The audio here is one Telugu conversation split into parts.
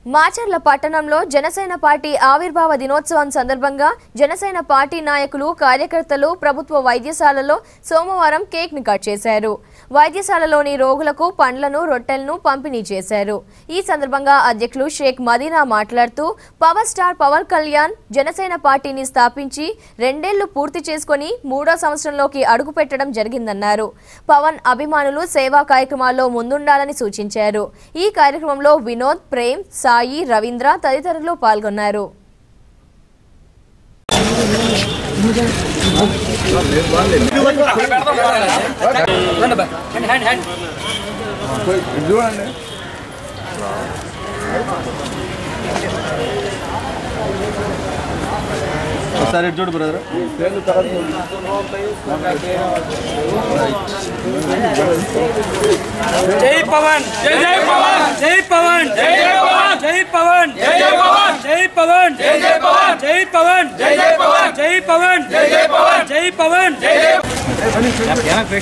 మాచర్ల పట్టణంలో జనసేన పార్టీ ఆవిర్భావ దినోత్సవం సందర్భంగా జనసేన పార్టీ నాయకులు కార్యకర్తలు ప్రభుత్వ వైద్యశాలలో సోమవారం కేక్ ని కట్ చేశారు వైద్యశాలలోని రోగులకు పండ్లను రొట్టెలను పంపిణీ చేశారు ఈ సందర్భంగా అధ్యక్షులు షేక్ మదీనా మాట్లాడుతూ పవర్ స్టార్ పవన్ కళ్యాణ్ జనసేన పార్టీని స్థాపించి రెండేళ్లు పూర్తి చేసుకొని మూడో సంవత్సరంలోకి అడుగు పెట్టడం జరిగిందన్నారు పవన్ అభిమానులు సేవా కార్యక్రమాల్లో ముందుండాలని సూచించారు ఈ కార్యక్రమంలో వినోద్ ప్రేమ్ సాయి రవీంద్ర తదితరులు పాల్గొన్నారు చూడండి ఒకసారి ఇటు చూడు బ్రదర్ జై పవన్ జై జై పవన్ జై పవన్ జై జై పవన్ జై పవన్ జై జై పవన్ జై పవన్ జై జై పవన్ జై పవన్ జై జై పవన్ జై పవన్ జై జై పవన్ జై పవన్ జై జై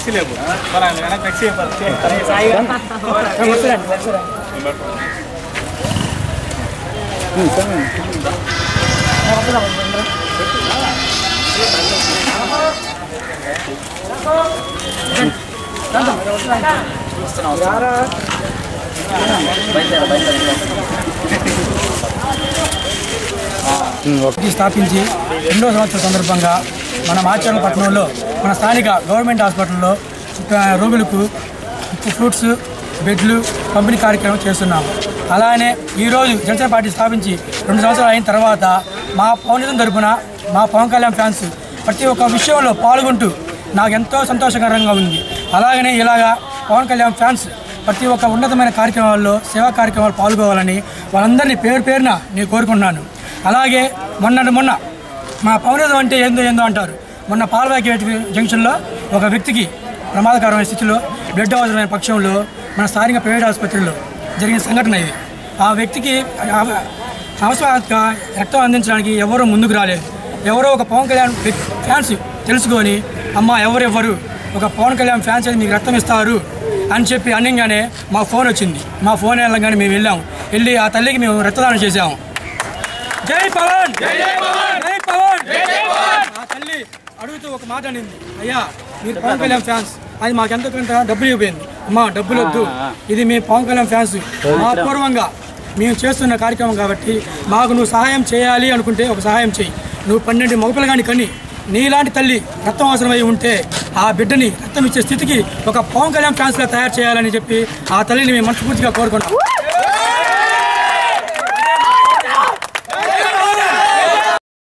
పార్టీ స్థాపించి రెండో సంవత్సరం సందర్భంగా మన మాచర్ల పట్టణంలో మన స్థానిక గవర్నమెంట్ హాస్పిటల్లో ఆ, రోగులకు ఫ్రూట్స్ బెడ్లు పంపిణీ కార్యక్రమం చేస్తున్నాము అలానే ఈరోజు జనసేన పార్టీ స్థాపించి రెండు సంవత్సరాలు అయిన తర్వాత మా పవనిజం తరపున మా పవన్ కళ్యాణ్ ఫ్యాన్స్ ప్రతి ఒక్క విషయంలో పాల్గొంటూ నాకు ఎంతో సంతోషకరంగా ఉంది అలాగనే ఇలాగా పవన్ కళ్యాణ్ ఫ్యాన్స్ ప్రతి ఒక్క ఉన్నతమైన కార్యక్రమాల్లో సేవా కార్యక్రమాలు పాల్గొవాలని వాళ్ళందరినీ పేరు పేరున నేను కోరుకుంటున్నాను అలాగే మొన్న మొన్న మా పౌనదం అంటే ఏందో ఏందో అంటారు మొన్న పాలవాకి జంక్షన్లో ఒక వ్యక్తికి ప్రమాదకరమైన స్థితిలో బ్లడ్ అవసరమైన పక్షంలో మన స్థానిక ప్రైవేట్ ఆసుపత్రిలో జరిగిన సంఘటన ఇది ఆ వ్యక్తికి అవ- అవసరంగా రక్తం అందించడానికి ఎవరూ ముందుకు రాలేదు ఎవరో ఒక పవన్ కళ్యాణ్ వ్యక్- ఫ్యాన్స్ తెలుసుకొని అమ్మ ఎవరెవ్వరు ఒక పవన్ కళ్యాణ్ ఫ్యాన్స్ అయితే మీకు రక్తం ఇస్తారు అని చెప్పి అనగానే మా ఫోన్ వచ్చింది మా ఫోన్ వెళ్ళగానే మేము వెళ్ళాము వెళ్ళి ఆ తల్లికి మేము రక్తదానం చేసాము జై పవన్ జై జై పవన్ జై పవన్ జై జై పవన్ ఆ తల్లి అడుగుతూ ఒక మాట అనింది అయ్యా మీరు పవన్ కళ్యాణ్ ఫ్యాన్స్ అది మాకు ఎంతో కొంత డబ్బులు ఇవ్వబోయింది అమ్మా డబ్బులు వద్దు ఇది మీ పవన్ కళ్యాణ్ ఫ్యాన్స్ మా పూర్వంగా మేము చేస్తున్న కార్యక్రమం కాబట్టి మాకు నువ్వు సహాయం చేయాలి అనుకుంటే ఒక సహాయం చేయి నువ్వు పన్నెండు మగపిల్లగాని కని నీలాంటి తల్లి రక్తం అవసరమై ఉంటే ఆ బిడ్డని రక్తం ఇచ్చే స్థితికి ఒక పవన్ కళ్యాణ్ ఫ్యాన్స్గా తయారు చేయాలని చెప్పి ఆ తల్లిని మేము మనస్ఫూర్తిగా కోరుకుంటాం